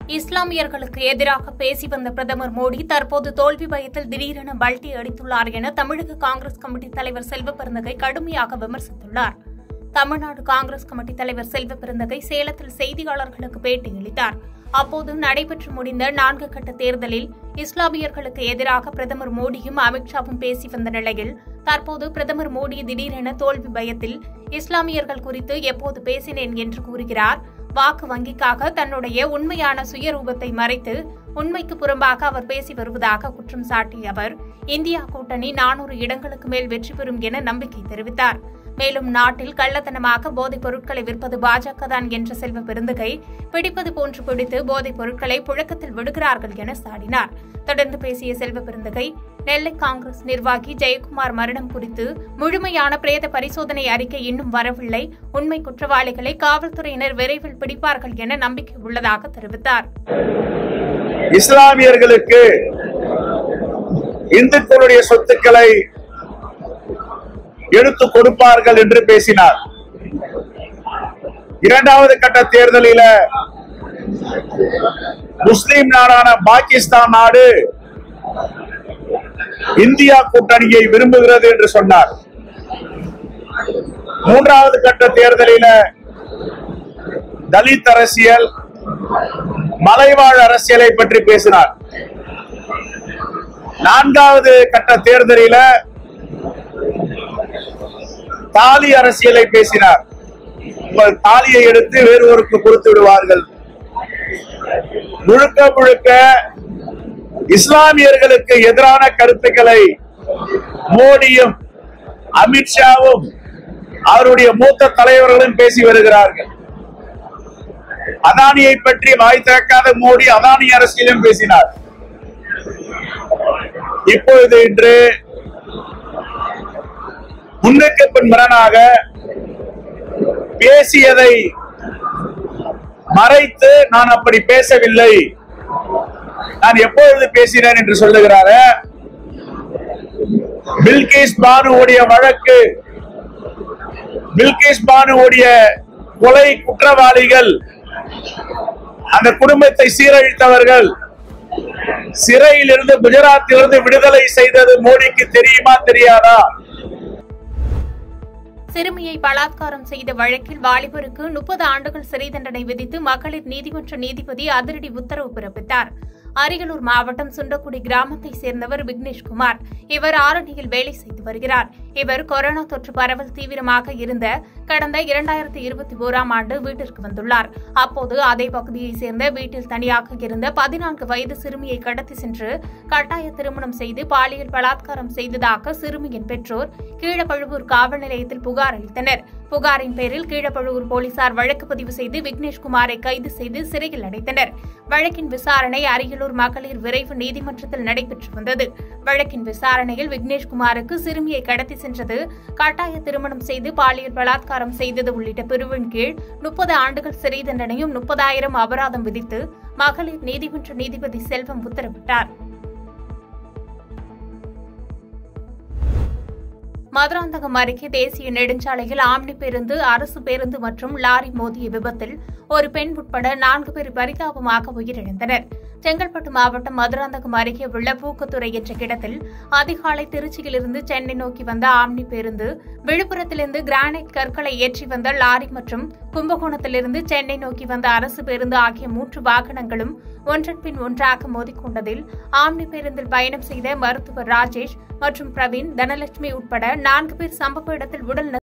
இஸ்லாமியர்களுக்கு எதிராக பேசி வந்த பிரதமர் மோடி தற்போது தோல்வி பயத்தில் திடீரென பல்டி அடித்துள்ளார் என தமிழக காங்கிரஸ் கமிட்டி தலைவர் செல்வ பெருந்தகை கடுமையாக விமர்சித்துள்ளார் தமிழ்நாடு காங்கிரஸ் கமிட்டி தலைவர் செல்வ பெருந்தகை சேலத்தில் செய்தியாளர்களுக்கு பேட்டியளித்தார் அப்போது நடைபெற்று முடிந்த நான்கு கட்ட தேர்தலில் இஸ்லாமியர்களுக்கு எதிராக பிரதமர் மோடியும் அமித்ஷாவும் பேசி வந்த நிலையில் தற்போது பிரதமர் மோடி திடீரென தோல்வி பயத்தில் இஸ்லாமியர்கள் குறித்து எப்போது பேசினேன் என்று கூறுகிறார் வாக்கு வங்கிக்காக தன்னுடைய உண்மையான சுயரூபத்தை மறைத்து உண்மைக்கு புறம்பாக அவர் பேசி வருவதாக குற்றம் சாட்டிய அவர் இந்தியா கூட்டணி நானூறு இடங்களுக்கு மேல் வெற்றி பெறும் என நம்பிக்கை தெரிவித்தார் மேலும் நாட்டில் கள்ளத்தனமாக போதைப் பொருட்களை விற்பது பாஜக தான் என்ற செல்வ பெருந்தகை பிடிப்பது போன்று பிடித்து போதைப் பொருட்களை புழக்கத்தில் விடுகிறார்கள் என சாடினார் தொடர்ந்து பேசிய செல்வ பெருந்தகை நெல்லை காங்கிரஸ் நிர்வாகி ஜெயக்குமார் மரணம் குறித்து முழுமையான பிரேத பரிசோதனை அறிக்கை இன்னும் வரவில்லை உண்மை குற்றவாளிகளை காவல்துறையினர் விரைவில் பிடிப்பார்கள் என நம்பிக்கை உள்ளதாக தெரிவித்தார் இஸ்லாமியர்களுக்கு இந்துக்களுடைய சொத்துக்களை எடுத்து கொடுப்பார்கள் என்று பேசினார் இரண்டாவது கட்ட தேர்தலில முஸ்லிம் நாடான பாகிஸ்தான் நாடு இந்தியா கூட்டணியை விரும்புகிறது என்று சொன்னார் மூன்றாவது கட்ட தேர்தலில தலித் அரசியல் மலைவாழ் அரசியலை பற்றி பேசினார் நான்காவது கட்ட தேர்தலில தாலி அரசியலை பேசினார் உங்கள் தாலியை எடுத்து வேறொருக்கு கொடுத்து விடுவார்கள் முழுக்க முழுக்க இஸ்லாமியர்களுக்கு எதிரான கருத்துக்களை மோடியும் அமித்ஷாவும் அவருடைய மூத்த தலைவர்களும் பேசி வருகிறார்கள் அதானியை பற்றி வாய் திறக்காத மோடி அதானி அரசியலும் பேசினார் இப்பொழுது இன்று முன்னுக்கு பின் முரணாக பேசியதை மறைத்து நான் அப்படி பேசவில்லை நான் எப்பொழுது பேசினேன் என்று சொல்லுகிறார பில்கிஸ் பானுவுடைய வழக்கு பில்கிஸ் பானுவுடைய கொலை குற்றவாளிகள் அந்த குடும்பத்தை சீரழித்தவர்கள் சிறையில் இருந்து குஜராத்திலிருந்து விடுதலை செய்தது மோடிக்கு தெரியுமா தெரியாதா சிறுமியை பலாத்காரம் செய்த வழக்கில் வாலிபருக்கு முப்பது ஆண்டுகள் சிறை தண்டனை விதித்து மகளிர் நீதிமன்ற நீதிபதி அதிரடி உத்தரவு பிறப்பித்தார் அரியலூர் மாவட்டம் சுண்டக்குடி கிராமத்தை சேர்ந்தவர் விக்னேஷ்குமார் இவர் ஆரணியில் வேலை செய்து வருகிறார் இவர் கொரோனா தொற்று பரவல் தீவிரமாக இருந்த கடந்த இரண்டாயிரத்தி இருபத்தி ஓராம் ஆண்டு வீட்டிற்கு வந்துள்ளார் அப்போது அதே பகுதியைச் சேர்ந்த வீட்டில் தனியாக இருந்த பதினான்கு வயது சிறுமியை கடத்தி சென்று கட்டாய திருமணம் செய்து பாலியல் பலாத்காரம் செய்ததாக சிறுமியின் பெற்றோர் கீழப்பழுவூர் காவல் நிலையத்தில் புகார் அளித்தனர் புகாரின் பேரில் கீழப்பழுவூர் போலீசார் வழக்கு பதிவு செய்து விக்னேஷ்குமாரை கைது செய்து சிறையில் அடைத்தனர் வழக்கின் விசாரணை அரியலூர் மகளிர் விரைவு நீதிமன்றத்தில் நடைபெற்று வந்தது வழக்கின் விசாரணையில் விக்னேஷ்குமாருக்கு சிறுமியை கடத்தி சென்றது கட்டாய திருமணம் செய்து பாலியல் பலாத்காரம் செய்தது உள்ளிட்ட பிரிவின் கீழ் முப்பது ஆண்டுகள் சிறை தண்டனையும் முப்பதாயிரம் அபராதம் விதித்து மகளிர் நீதிமன்ற நீதிபதி செல்வம் உத்தரவிட்டார் மதுராந்தகம் அருகே தேசிய நெடுஞ்சாலையில் ஆம்னி பேருந்து அரசு பேருந்து மற்றும் லாரி மோதிய விபத்தில் ஒரு பெண் உட்பட நான்கு பேர் பரிதாபமாக உயிரிழந்தனர் செங்கல்பட்டு மாவட்டம் மதுராந்தகம் அருகே உள்ள பூக்கத்துறை என்ற இடத்தில் அதிகாலை திருச்சியிலிருந்து சென்னை நோக்கி வந்த ஆம்னி பேருந்து விழுப்புரத்திலிருந்து கிரானைட் கற்களை ஏற்றி வந்த லாரி மற்றும் கும்பகோணத்திலிருந்து சென்னை நோக்கி வந்த அரசு பேருந்து ஆகிய மூன்று வாகனங்களும் ஒன்றன் பின் ஒன்றாக மோதிக்கொண்டதில் ஆம்னி பேருந்தில் பயணம் செய்த மருத்துவர் ராஜேஷ் மற்றும் பிரவீன் தனலட்சுமி உட்பட நான்கு பேர் சம்பவ இடத்தில் உடல்